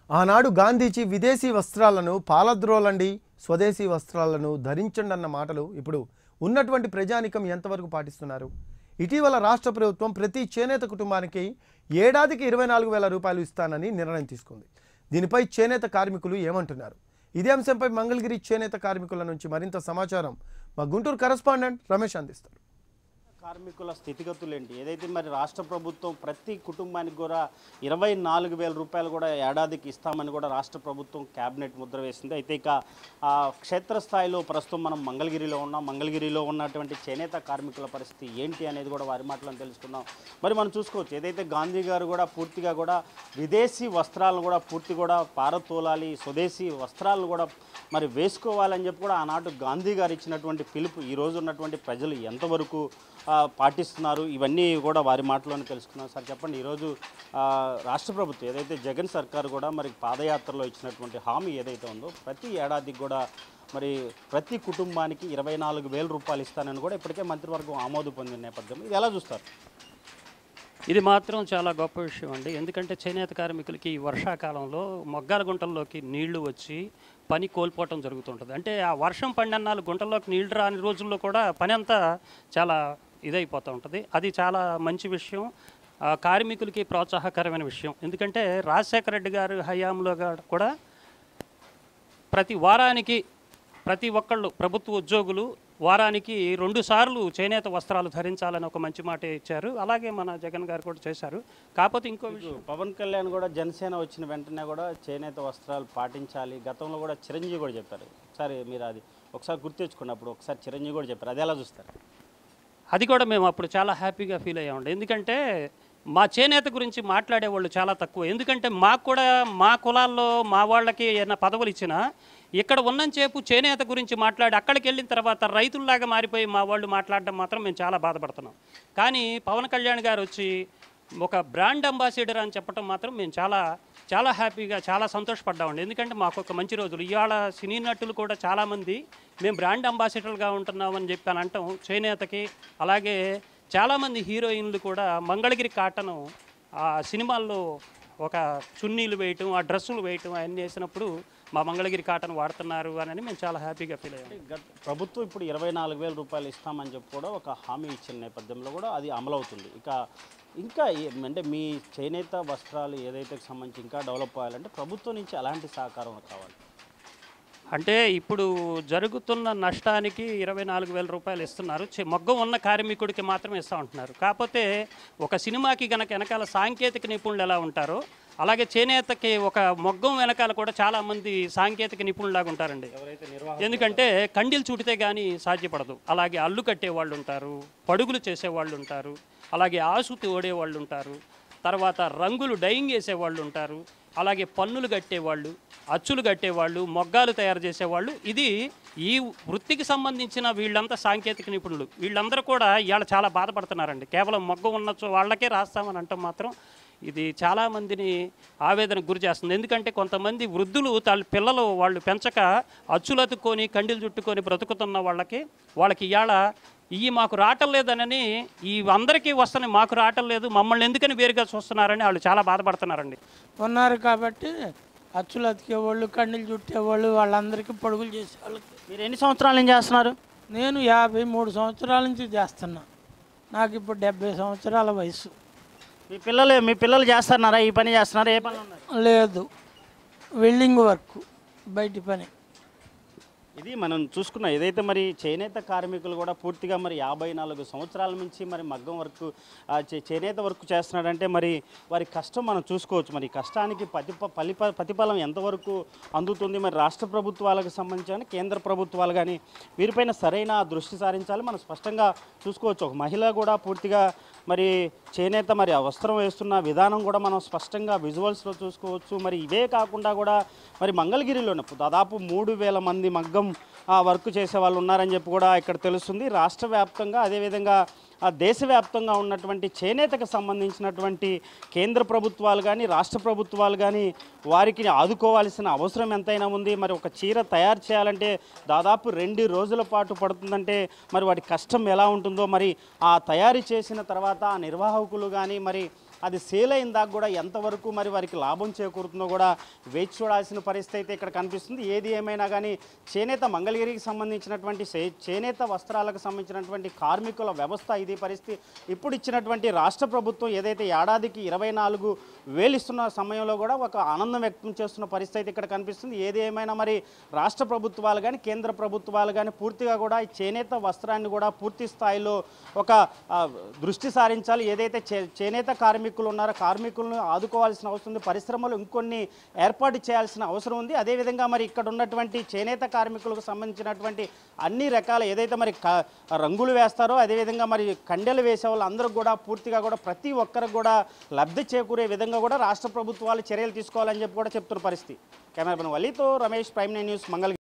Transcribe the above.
ఆనాడు గాంధీజీ విదేశీ వస్త్రాలను పాలద్రోలండి స్వదేశీ వస్త్రాలను ధరించండి అన్న మాటలు ఇప్పుడు ఉన్నటువంటి ప్రజానికం ఎంతవరకు పాటిస్తున్నారు ఇటీవల రాష్ట్ర ప్రభుత్వం ప్రతి చేనేత కుటుంబానికి ఏడాదికి ఇరవై నాలుగు వేల రూపాయలు ఇస్తానని నిర్ణయం తీసుకుంది దీనిపై చేనేత కార్మికులు ఏమంటున్నారు ఇదే అంశంపై మంగళగిరి చేనేత కార్మికుల నుంచి మరింత సమాచారం మా గుంటూరు కరస్పాండెంట్ రమేష్ అందిస్తారు కార్మికుల స్థితిగతులు ఏంటి ఏదైతే మరి రాష్ట్ర ప్రభుత్వం ప్రతి కుటుంబానికి కూడా ఇరవై నాలుగు వేల రూపాయలు కూడా ఏడాదికి ఇస్తామని కూడా రాష్ట్ర ప్రభుత్వం క్యాబినెట్ ముద్ర వేసింది అయితే ఇక ఆ, క్షేత్రస్థాయిలో ప్రస్తుతం మనం మంగళగిరిలో ఉన్నాం మంగళగిరిలో ఉన్నటువంటి చేనేత కార్మికుల పరిస్థితి ఏంటి అనేది కూడా వారి మాటలను తెలుసుకుందాం మరి మనం చూసుకోవచ్చు ఏదైతే గాంధీ గారు కూడా పూర్తిగా కూడా విదేశీ వస్త్రాలను కూడా పూర్తి కూడా పారతోలాలి స్వదేశీ వస్త్రాలను కూడా మరి వేసుకోవాలని చెప్పి కూడా ఆనాడు గాంధీ గారు ఇచ్చినటువంటి పిలుపు ఈ రోజు ఉన్నటువంటి ప్రజలు ఎంతవరకు ఆ, పాటిస్తున్నారు ఇవన్నీ కూడా వారి మాటలోనే తెలుసుకున్నాం సార్ చెప్పండి ఈరోజు ఆ, రాష్ట్ర ప్రభుత్వం ఏదైతే జగన్ సర్కార్ కూడా మరి పాదయాత్రలో ఇచ్చినటువంటి హామీ ఏదైతే ఉందో ప్రతి ఏడాదికి కూడా మరి ప్రతి కుటుంబానికి ఇరవై నాలుగు వేల రూపాయలు ఇస్తానని కూడా ఇప్పటికే మంత్రివర్గం ఆమోదు పొందిన నేపథ్యం ఇది ఎలా చూస్తారు ఇది మాత్రం చాలా గొప్ప విషయం అండి ఎందుకంటే చేనేత కార్మికులకి ఈ వర్షాకాలంలో మొగ్గాల గుంటల్లోకి నీళ్లు వచ్చి పని కోల్పోవటం జరుగుతుంటుంది అంటే ఆ వర్షం పడినన్నాళ్ళు గుంటల్లోకి నీళ్లు రాని రోజుల్లో కూడా పని అంతా చాలా ఇదైపోతూ ఉంటుంది అది చాలా మంచి విషయం ఆ, కార్మికులకి ప్రోత్సాహకరమైన విషయం ఎందుకంటే రాజశేఖర రెడ్డి గారు హయాంలో గా- కూడా ప్రతి వారానికి ప్రతి ఒక్కళ్ళు ప్రభుత్వ ఉద్యోగులు వారానికి రెండు సార్లు చేనేత వస్త్రాలు ధరించాలని ఒక మంచి మాట ఇచ్చారు అలాగే మన జగన్ గారు కూడా చేశారు కాకపోతే ఇంకో విషయం పవన్ కళ్యాణ్ కూడా జనసేన వచ్చిన వెంటనే కూడా చేనేత వస్త్రాలు పాటించాలి గతంలో కూడా చిరంజీవి కూడా చెప్పారు ఒకసారి మీరు అది ఒకసారి గుర్తెచ్చుకున్నప్పుడు ఒకసారి చిరంజీవి కూడా చెప్పారు అది ఎలా చూస్తారు అది కూడా మేము అప్పుడు చాలా హ్యాపీగా ఫీల్ అయ్యామండి ఎందుకంటే మా చేనేత గురించి మాట్లాడే వాళ్ళు చాలా తక్కువ ఎందుకంటే మాకు కూడా మా కులాల్లో మా వాళ్ళకి ఏమైనా పదవులు ఇచ్చినా ఇక్కడ ఉన్నంచేపు చేనేత గురించి మాట్లాడి అక్కడికి వెళ్ళిన తర్వాత రైతుల్లాగా మారిపోయి మా వాళ్ళు మాట్లాడడం మాత్రం మేము చాలా బాధపడుతున్నాం కానీ పవన్ కళ్యాణ్ గారు వచ్చి ఒక బ్రాండ్ అంబాసిడర్ అని చెప్పడం మాత్రం మేము చాలా చాలా హ్యాపీగా చాలా సంతోషపడ్డామండి ఎందుకంటే మాకు ఒక మంచి రోజులు ఇవాళ సినీ నటులు కూడా చాలామంది మేము బ్రాండ్ అంబాసిడర్గా ఉంటున్నామని చెప్పి అని అంటాం చేనేతకి అలాగే చాలామంది హీరోయిన్లు కూడా మంగళగిరి కాటను ఆ సినిమాల్లో ఒక చున్నీలు వేయటం ఆ డ్రెస్సులు వేయటం అవన్నీ వేసినప్పుడు మా మంగళగిరి కాటన్ వాడుతున్నారు అని మేము చాలా హ్యాపీగా ఫీల్ అయ్యాం గత ప్రభుత్వం ఇప్పుడు ఇరవై నాలుగు వేల రూపాయలు ఇస్తామని చెప్పి కూడా ఒక హామీ ఇచ్చిన నేపథ్యంలో కూడా అది అమలవుతుంది ఇక ఇంకా ఏ- అంటే మీ చేనేత వస్త్రాలు ఏదైతే సంబంధించి ఇంకా డెవలప్ అవ్వాలంటే ప్రభుత్వం నుంచి ఎలాంటి సహకారం కావాలి అంటే ఇప్పుడు జరుగుతున్న నష్టానికి ఇరవై నాలుగు వేల రూపాయలు ఇస్తున్నారు చి- మొగ్గం ఉన్న కార్మికుడికి మాత్రమే ఇస్తూ ఉంటున్నారు కాకపోతే ఒక సినిమాకి గనక వెనకాల సాంకేతిక నిపుణులు ఎలా ఉంటారో అలాగే చేనేతకి ఒక మొగ్గం వెనకాల కూడా చాలామంది సాంకేతిక నిపుణులాగా ఉంటారండి ఎవరైతే నిర్వాహ ఎందుకంటే కండిలు చుడితే కానీ సాధ్యపడదు అలాగే అల్లు కట్టే వాళ్ళు ఉంటారు పడుగులు చేసేవాళ్ళు ఉంటారు అలాగే ఆసు తోడే వాళ్ళు ఉంటారు తర్వాత రంగులు డైయింగ్ వేసేవాళ్ళు ఉంటారు అలాగే పన్నులు కట్టేవాళ్ళు అచ్చులు కట్టేవాళ్ళు మొగ్గాలు తయారు చేసేవాళ్ళు ఇది ఈ వృత్తికి సంబంధించిన వీళ్ళంతా సాంకేతిక నిపుణులు వీళ్ళందరూ కూడా ఇవాళ చాలా బాధపడుతున్నారండి కేవలం మొగ్గ ఉన్న చో- వాళ్ళకే రాస్తామని అంటాం మాత్రం ఇది చాలామందిని ఆవేదనకు గురి చేస్తుంది ఎందుకంటే కొంతమంది వృద్ధులు తల్లి పిల్లలు వాళ్ళు పెంచక అచ్చులు అతుక్కొని కండిలు చుట్టుకొని బ్రతుకుతున్న వాళ్ళకి వాళ్ళకి ఇవాళ ఇవి మాకు రావటం లేదనని ఈ అందరికీ వస్తున్నాయి మాకు రావటం లేదు మమ్మల్ని ఎందుకని వేరుగా చూస్తున్నారని వాళ్ళు చాలా బాధపడుతున్నారండి ఉన్నారు కాబట్టి అచ్చులు అతికేవాళ్ళు కన్నీళ్ళు చుట్టేవాళ్ళు వాళ్ళందరికీ పొడుగులు చేసేవాళ్ళకి మీరు ఎన్ని సంవత్సరాల నుంచి చేస్తున్నారు నేను యాభై మూడు సంవత్సరాల నుంచి చేస్తున్నా నాకు ఇప్పుడు డెబ్బై సంవత్సరాల వయసు మీ పిల్లలు మీ పిల్లలు చేస్తున్నారా ఈ పని చేస్తున్నారా ఏ పని ఉన్నారు లేదు వెల్డింగ్ వర్క్ బయటి పని ఇది మనం చూసుకున్న ఏదైతే మరి చేనేత కార్మికులు కూడా పూర్తిగా మరి యాభై నాలుగు సంవత్సరాల నుంచి మరి మగ్గం వర్క్ ఆ, చే- చేనేత వర్క్ చేస్తున్నాడంటే మరి వారి కష్టం మనం చూసుకోవచ్చు మరి ఈ కష్టానికి ప్రతిప ఫలిప ప్రతిఫలం ఎంతవరకు అందుతుంది మరి రాష్ట్ర ప్రభుత్వాలకు సంబంధించి కానీ కేంద్ర ప్రభుత్వాలు కానీ వీరిపైన సరైన దృష్టి సారించాలి మనం స్పష్టంగా చూసుకోవచ్చు ఒక మహిళ కూడా పూర్తిగా మరి చేనేత మరి ఆ వస్త్రం వేస్తున్న విధానం కూడా మనం స్పష్టంగా విజువల్స్లో చూసుకోవచ్చు మరి ఇవే కాకుండా కూడా మరి మంగళగిరిలోనే దాదాపు మూడు వేల మంది మగ్గం ఆ, వర్క్ చేసే వాళ్ళు ఉన్నారని చెప్పి కూడా ఇక్కడ తెలుస్తుంది రాష్ట్ర వ్యాప్తంగా అదేవిధంగా ఆ దేశవ్యాప్తంగా ఉన్నటువంటి చేనేతకు సంబంధించినటువంటి కేంద్ర ప్రభుత్వాలు కానీ రాష్ట్ర ప్రభుత్వాలు కానీ వారికి ఆదుకోవాల్సిన అవసరం ఎంతైనా ఉంది మరి ఒక చీర తయారు చేయాలంటే దాదాపు రెండు రోజుల పాటు పడుతుందంటే మరి వాటి కష్టం ఎలా ఉంటుందో మరి ఆ తయారు చేసిన తర్వాత ఆ నిర్వాహకులు కానీ మరి అది సేల్ అయిన దాకా కూడా ఎంతవరకు మరి వారికి లాభం చేకూరుతుందో కూడా వేచి చూడాల్సిన పరిస్థితి అయితే ఇక్కడ కనిపిస్తుంది ఏది ఏమైనా కానీ చేనేత మంగళగిరికి సంబంధించినటువంటి చే- చేనేత వస్త్రాలకు సంబంధించినటువంటి కార్మికుల వ్యవస్థ ఇది పరిస్థితి ఇప్పుడు ఇచ్చినటువంటి రాష్ట్ర ప్రభుత్వం ఏదైతే ఏడాదికి ఇరవై నాలుగు వేలు ఇస్తున్న సమయంలో కూడా ఒక ఆనందం వ్యక్తం చేస్తున్న పరిస్థితి అయితే ఇక్కడ కనిపిస్తుంది ఏది ఏమైనా మరి రాష్ట్ర ప్రభుత్వాలు కానీ కేంద్ర ప్రభుత్వాలు కానీ పూర్తిగా కూడా ఈ చేనేత వస్త్రాన్ని కూడా పూర్తి స్థాయిలో ఒక ఆ, దృష్టి సారించాలి ఏదైతే చే చేనేత కార్మికులు ఉన్నారో కార్మికులను ఆదుకోవాల్సిన అవసరం ఉంది పరిశ్రమలు ఇంకొన్ని ఏర్పాటు చేయాల్సిన అవసరం ఉంది అదేవిధంగా మరి ఇక్కడ ఉన్నటువంటి చేనేత కార్మికులకు సంబంధించినటువంటి అన్ని రకాల ఏదైతే మరి క- రంగులు వేస్తారో అదేవిధంగా మరి కండెలు వేసే వాళ్ళు అందరూ కూడా పూర్తిగా కూడా ప్రతి ఒక్కరికి కూడా లబ్ధి చేకూరే విధంగా కూడా రాష్ట్ర ప్రభుత్వాలు చర్యలు తీసుకోవాలని చెప్పి కూడా చెప్తున్న పరిస్థితి కెమెరామెన్ వలీతో రమేష్ ప్రైమ్ నైన్ న్యూస్ మంగళ